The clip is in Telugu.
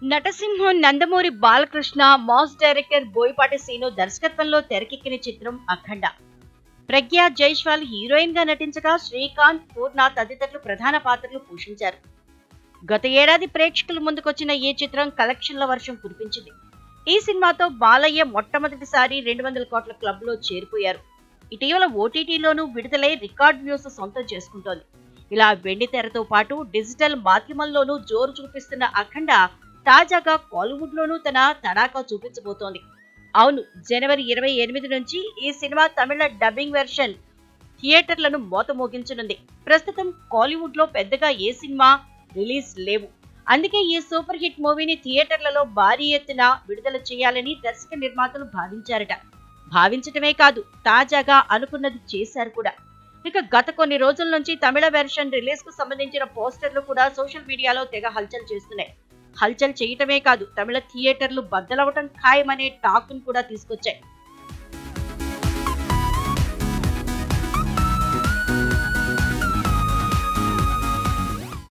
నటసింహం నందమూరి బాలకృష్ణ మాస్ డైరెక్టర్ బోయపాటి సీను దర్శకత్వంలో తెరకెక్కిన చిత్రం అఖండ ప్రజ్ఞా జైస్వాల్ హీరోయిన్ గా నటించగా శ్రీకాంత్ పూర్ణ తదితరులు ప్రధాన పాత్రలు పోషించారు గత ఏడాది ప్రేక్షకుల ముందుకొచ్చిన ఈ చిత్రం కలెక్షన్ల వర్షం కురిపించింది ఈ సినిమాతో బాలయ్య మొట్టమొదటిసారి రెండు వందల కోట్ల క్లబ్ లో చేరిపోయారు ఇటీవల ఓటీటీలోనూ విడుదలై రికార్డ్ వ్యూస్ సొంతం చేసుకుంటోంది ఇలా వెండి తెరతో పాటు డిజిటల్ మాధ్యమంలోనూ జోరు చూపిస్తున్న అఖండ తాజాగా కాలీవుడ్ లోనూ తన తడాకా చూపించబోతోంది అవును జనవరి ఇరవై ఎనిమిది నుంచి ఈ సినిమా తమిళ డబ్బింగ్ వెర్షన్ థియేటర్లను మోతమోగించనుంది ప్రస్తుతం కాలీవుడ్ లో పెద్దగా ఏ సినిమా రిలీజ్ లేవు అందుకే ఈ సూపర్ హిట్ మూవీని థియేటర్లలో భారీ ఎత్తున విడుదల చేయాలని దర్శక నిర్మాతలు భావించారట భావించటమే కాదు తాజాగా అనుకున్నది చేశారు కూడా ఇక గత కొన్ని రోజుల నుంచి తమిళ వెర్షన్ రిలీజ్ కు సంబంధించిన పోస్టర్లు కూడా సోషల్ మీడియాలో తెగ హల్చల్ చేస్తున్నాయి హల్చల్ చేయటమే కాదు తమిళ థియేటర్లు బద్దలవటం ఖాయమనే టాక్ కూడా తీసుకొచ్చాయి